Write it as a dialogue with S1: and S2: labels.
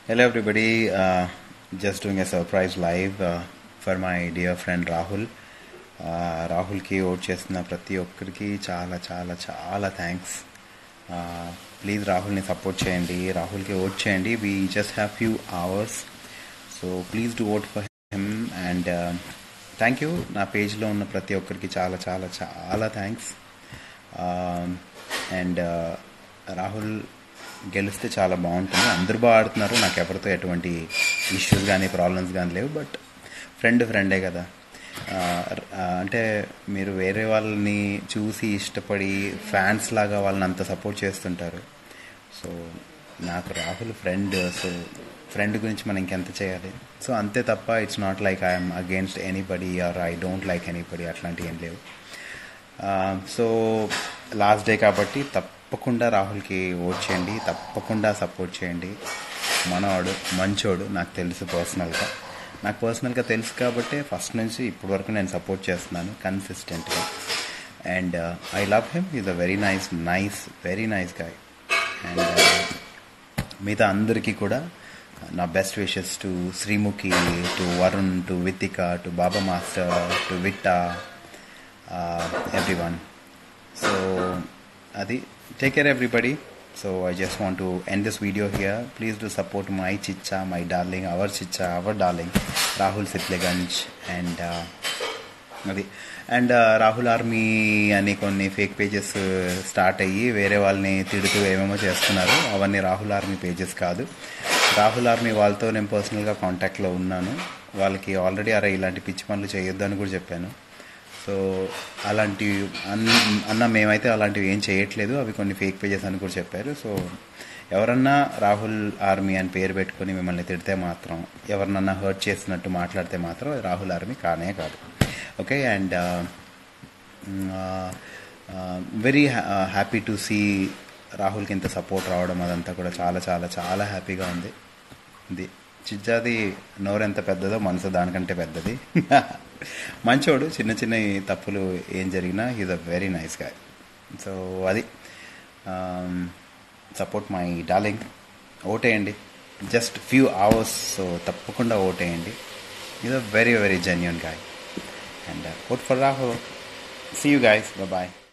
S1: Hello, everybody. Uh, just doing a surprise live uh, for my dear friend Rahul. Uh, రాహుల్కి vote చేస్తున్న ప్రతి ఒక్కరికి చాలా చాలా చాలా థ్యాంక్స్ ప్లీజ్ రాహుల్ని సపోర్ట్ చేయండి రాహుల్కి ఓట్ చేయండి we just have few hours so please do vote for him and thank you నా పేజ్లో ఉన్న ప్రతి ఒక్కరికి చాలా చాలా చాలా థ్యాంక్స్ అండ్ రాహుల్ గెలిస్తే చాలా బాగుంటుంది అందరూ బాగా ఆడుతున్నారు నాకు ఎవరితో ఎటువంటి ఇష్యూస్ కానీ ప్రాబ్లమ్స్ కానీ లేవు బట్ ఫ్రెండ్ ఫ్రెండే కదా ఆ, ఆ, అంటే మీరు వేరే వాళ్ళని చూసి ఇష్టపడి ఫ్యాన్స్ లాగా వాళ్ళని అంత సపోర్ట్ చేస్తుంటారు సో నాకు రాహుల్ ఫ్రెండ్ సో ఫ్రెండ్ గురించి మనం ఇంకెంత చేయాలి సో అంతే తప్ప it's not like I'm against anybody or I don't like anybody అట్లాంటివి ఏం లేవు సో లాస్ట్ డే కాబట్టి తప్పకుండా రాహుల్కి ఓట్ చేయండి తప్పకుండా సపోర్ట్ చేయండి మనవాడు మంచోడు నాకు తెలుసు పర్సనల్గా నాకు పర్సనల్గా తెలుసు కాబట్టి ఫస్ట్ నుంచి ఇప్పటి వరకు నేను సపోర్ట్ చేస్తున్నాను కన్సిస్టెంట్గా and I love him is a very nice nice very nice guy and మిగతా అందరికీ కూడా నా best wishes to Sreemukhi to Varun to Vithika to Baba master to Vitta everyone so అది take care everybody so I just want to end this video here please do support my చిచ్చా my darling our చిచ్చా our darling Rahul Sipligunj and అది and Rahul army అని కొన్ని fake pages start అయ్యి వేరే వాళ్ళని తిడుతూ ఏమేమో చేస్తున్నారు అవన్నీ రాహుల్ ఆర్మీ పేజెస్ కాదు రాహుల్ ఆర్మీ వాళ్ళతో నేను పర్సనల్గా కాంటాక్ట్లో ఉన్నాను వాళ్ళకి ఆల్రెడీ అరే ఇలాంటి పిచ్చి పనులు చేయొద్దు అని కూడా చెప్పాను సో అలాంటి అన్న అన్న మేమైతే అలాంటివి ఏం చేయట్లేదు అవి కొన్ని ఫేక్ పేజెస్ అని కూడా చెప్పారు సో ఎవరన్నా రాహుల్ ఆర్మీ అని పేరు పెట్టుకొని మిమ్మల్ని తిడితే మాత్రం ఎవరినన్నా హర్ట్ చేసినట్టు మాట్లాడితే మాత్రం రాహుల్ ఆర్మీ కానే కాదు okay and very happy to see రాహుల్కి ఇంత సపోర్ట్ రావడం అదంతా కూడా చాలా చాలా చాలా హ్యాపీగా ఉంది ఇది చిజ్జాది నోరు ఎంత పెద్దదో మనసు దానికంటే పెద్దది మంచోడు చిన్న చిన్న తప్పులు ఏం జరిగినా he's a very nice guy so అది సపోర్ట్ మై డార్లింగ్ ఓటేయండి జస్ట్ ఫ్యూ అవర్స్ సో తప్పకుండా ఓటేయండి is a very very genuine guy and vote for Rahul see you guys bye